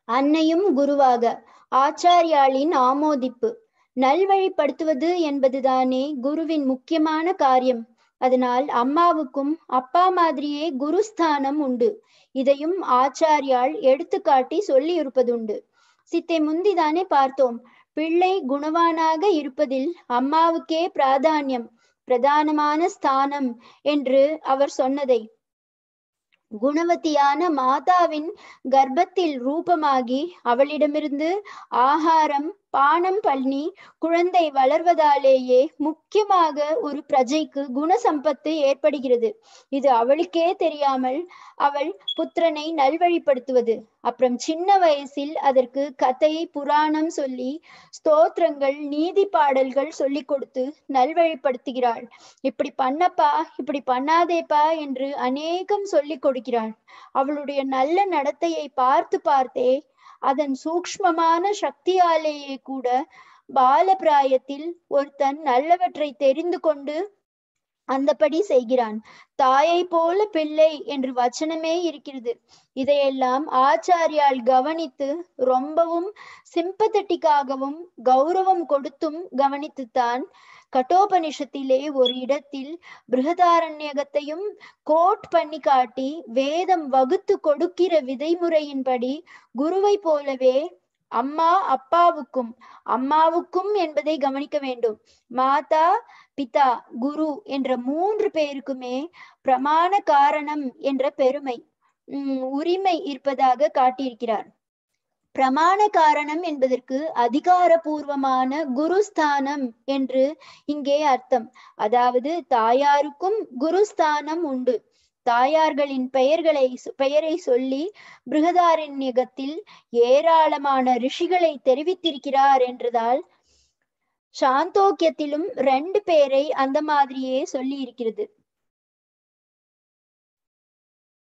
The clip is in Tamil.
அன்னையும் குருவாக ஆச்சாரியாளின் ஆமோதிப்பு நல்வழிப்படுத்துவது என்பதுதானே குருவின் முக்கியமான காரியம் அதனால் அம்மாவுக்கும் அப்பா மாதிரியே குருஸ்தானம் உண்டு இதையும் ஆச்சாரியால் எடுத்துக்காட்டி சொல்லி இருப்பதுண்டு சித்தை முந்திதானே பார்த்தோம் பிள்ளை குணவானாக இருப்பதில் அம்மாவுக்கே பிராதானியம் பிரதானமான ஸ்தானம் என்று அவர் சொன்னதை குணவதியான மாதாவின் கர்ப்பத்தில் ரூபமாகி அவளிடமிருந்து ஆகாரம் பானம் பண்ணி குழந்தை வளர்வதாலேயே முக்கியமாக ஒரு பிரஜைக்கு குணசம்பத்து ஏற்படுகிறது இது அவளுக்கே தெரியாமல் அவள் புத்திரனை நல்வழிப்படுத்துவது அப்புறம் சின்ன வயசில் அதற்கு கதை புராணம் சொல்லி ஸ்தோத்திரங்கள் நீதி பாடல்கள் சொல்லி கொடுத்து நல்வழிப்படுத்துகிறாள் இப்படி பண்ணப்பா இப்படி பண்ணாதேப்பா என்று அநேகம் சொல்லி கொடுக்கிறாள் அவளுடைய நல்ல நடத்தையை பார்த்து பார்த்தே அதன் சூக்ஷ்மமான சக்தியாலேயே கூட பாலபிராயத்தில் ஒருத்தன் நல்லவற்றை தெரிந்து கொண்டு அந்தபடி செய்கிறான் தாயை போல பிள்ளை என்று வச்சனமே இருக்கிறது இதையெல்லாம் ஆச்சாரியால் கவனித்து ரொம்பவும் சிம்பத்தட்டிக்காகவும் கௌரவம் கொடுத்தும் கவனித்துத்தான் கட்டோபனிஷத்திலே ஒரு இடத்தில் பிருகதாரண்யகத்தையும் கோட் பண்ணி காட்டி வேதம் வகுத்து கொடுக்கிற விதைமுறையின்படி குருவை போலவே அம்மா அப்பாவுக்கும் அம்மாவுக்கும் என்பதை கவனிக்க வேண்டும் மாதா பிதா குரு என்ற மூன்று பேருக்குமே பிரமாண காரணம் என்ற பெருமை உம் உரிமை இருப்பதாக காட்டியிருக்கிறார் பிரமாண காரணம் என்பதற்கு அதிகாரபூர்வமான குருஸ்தானம் என்று இங்கே அர்த்தம் அதாவது தாயாருக்கும் குருஸ்தானம் உண்டு தாயார்களின் பெயர்களை பெயரை சொல்லி பிருகதாரண்யகத்தில் ஏராளமான ரிஷிகளை தெரிவித்திருக்கிறார் என்றதால் சாந்தோக்கியத்திலும் ரெண்டு பேரை அந்த மாதிரியே சொல்லி இருக்கிறது